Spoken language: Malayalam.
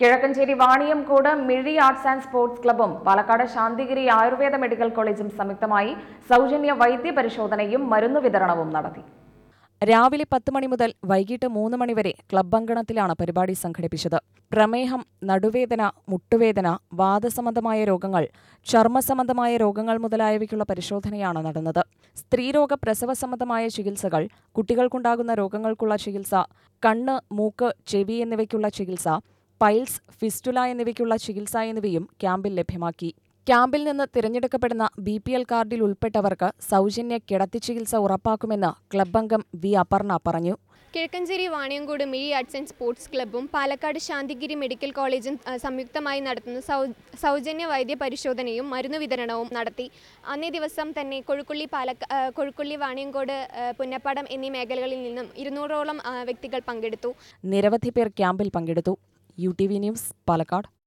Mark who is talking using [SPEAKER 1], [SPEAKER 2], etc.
[SPEAKER 1] Kizhakkanchery Vaniyamkode Mizhi arts and sports ക്ലബ്ബും പാലക്കാട് ശാന്തിഗിരി ആയുർവേദ മെഡിക്കൽ കോളേജും സംയുക്തമായി സൗജന്യ വൈദ്യ പരിശോധനയും മരുന്ന് വിതരണവും നടത്തി രാവിലെ പത്ത് മണി മുതൽ വൈകിട്ട് മൂന്ന് മണിവരെ ക്ലബ് അങ്കണത്തിലാണ് പരിപാടി സംഘടിപ്പിച്ചത് പ്രമേഹം നടുവേദന മുട്ടുവേദന വാദസംബന്ധമായ രോഗങ്ങൾ ചർമ്മസംബന്ധമായ രോഗങ്ങൾ മുതലായവയ്ക്കുള്ള പരിശോധനയാണ് നടന്നത് സ്ത്രീരോഗ പ്രസവ സംബന്ധമായ ചികിത്സകൾ കുട്ടികൾക്കുണ്ടാകുന്ന രോഗങ്ങൾക്കുള്ള ചികിത്സ കണ്ണ് മൂക്ക് ചെവി എന്നിവയ്ക്കുള്ള ചികിത്സ പൈൽസ് ഫിസ്റ്റുല എന്നിവയ്ക്കുള്ള ചികിത്സ എന്നിവയും ക്യാമ്പിൽ ലഭ്യമാക്കി ക്യാമ്പിൽ നിന്ന് തിരഞ്ഞെടുക്കപ്പെടുന്ന ബി പി എൽ കാർഡിൽ ഉൾപ്പെട്ടവർക്ക് സൗജന്യ കിടത്തി ചികിത്സ ഉറപ്പാക്കുമെന്ന് ക്ലബ് അംഗം വി അപർണ പറഞ്ഞു
[SPEAKER 2] Kizhakkanchery Vaniyamkode Mizhi arts and sports ക്ലബ്ബും പാലക്കാട് ശാന്തിഗിരി മെഡിക്കൽ കോളേജും ആ, സംയുക്തമായി നടത്തുന്ന സൗ സൗജന്യ വൈദ്യ പരിശോധനയും മരുന്ന് വിതരണവും നടത്തി അന്നേ ദിവസം തന്നെ കൊഴുക്കുള്ളി പാലക്ക ആ, കൊഴുക്കുള്ളി വാണിയങ്കോട് ആ, പുന്നപ്പാടം എന്നീ മേഖലകളിൽ നിന്നും ഇരുന്നൂറോളം ആ, വ്യക്തികൾ പങ്കെടുത്തു
[SPEAKER 1] നിരവധി പേർ ക്യാമ്പിൽ പങ്കെടുത്തു U T V news Palakkad